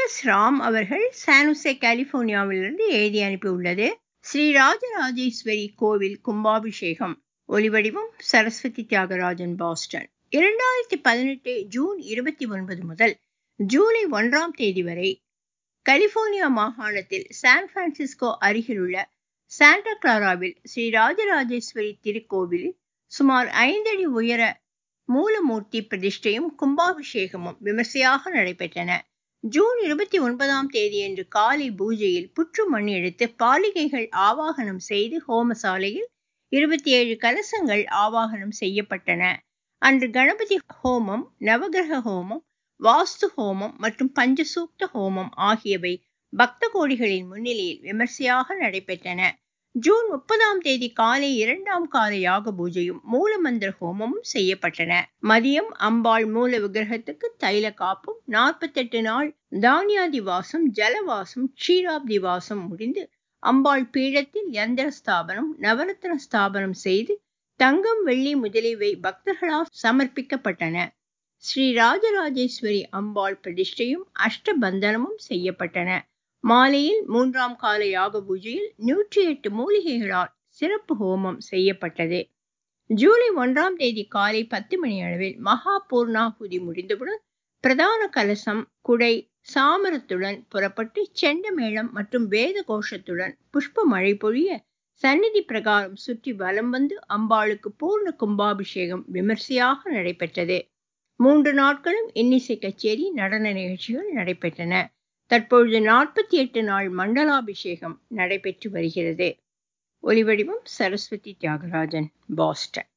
S Ram அவர்கள் San Jose கலிபோர்னியாவிலிருந்து எழுதி அனுப்பியுள்ளது ஸ்ரீ ராஜராஜேஸ்வரி கோவில் கும்பாபிஷேகம் ஒலிவடிவம் சரஸ்வதி தியாகராஜன் பாஸ்டன் இரண்டாயிரத்தி பதினெட்டு ஜூன் இருபத்தி ஒன்பது முதல் ஜூலை ஒன்றாம் தேதி வரை கலிபோர்னியா மாகாணத்தில் சான் பிரான்சிஸ்கோ அருகிலுள்ள சாண்டா கிளாராவில் ஸ்ரீ ராஜராஜேஸ்வரி திருக்கோவிலில் சுமார் ஐந்தடி உயர மூலமூர்த்தி பிரதிஷ்டையும் கும்பாபிஷேகமும் விமர்சையாக நடைபெற்றன ஜூன் இருபத்தி ஒன்பதாம் தேதியன்று காலை பூஜையில் புற்று மண் எடுத்து பாலிகைகள் ஆவாகனம் செய்து ஹோமசாலையில் இருபத்தி ஏழு கலசங்கள் ஆவாகனம் செய்யப்பட்டன அன்று கணபதி ஹோமம் நவகிரக ஹோமம் வாஸ்து ஹோமம் மற்றும் பஞ்சசூக்த ஹோமம் ஆகியவை பக்த கோடிகளின் முன்னிலையில் விமர்சையாக நடைபெற்றன ஜூன் முப்பதாம் தேதி காலை இரண்டாம் கால யாக பூஜையும் மூலமந்திர ஹோமமும் செய்யப்பட்டன மதியம் அம்பாள் மூல விக்கிரகத்துக்கு தைல காப்பும் நாற்பத்தெட்டு நாள் தானியாதி வாசம் ஜலவாசம் க்ஷீராப்தி வாசம் முடிந்து அம்பாள் பீடத்தில் யந்திர ஸ்தாபனம் நவரத்ன ஸ்தாபனம் செய்து தங்கம் வெள்ளி முதலியவை பக்தர்களால் சமர்ப்பிக்கப்பட்டன ஸ்ரீ ராஜராஜேஸ்வரி அம்பாள் பிரதிஷ்டையும் அஷ்டபந்தனமும் செய்யப்பட்டன மாலையில் மூன்றாம் கால யாக பூஜையில் நூற்றி எட்டு மூலிகைகளால் சிறப்பு ஹோமம் செய்யப்பட்டது ஜூலை ஒன்றாம் தேதி காலை பத்து மணி அளவில் மகா பூர்ணாகுதி முடிந்தவுடன் பிரதான கலசம் குடை சாமரத்துடன் புறப்பட்டு செண்டமேளம் மற்றும் வேத கோஷத்துடன் புஷ்ப மழை பொழிய சந்நிதி பிரகாரம் சுற்றி வலம் வந்து அம்பாளுக்கு பூர்ண கும்பாபிஷேகம் விமர்சையாக நடைபெற்றது மூன்று நாட்களும் இன்னிசை கச்சேரி நடன நிகழ்ச்சிகள் நடைபெற்றன தற்பொழுது நாற்பத்தி எட்டு நாள் மண்டலாபிஷேகம் நடைபெற்று வருகிறது ஒலிவடிவம் சரஸ்வதி தியாகராஜன் பாஸ்டன்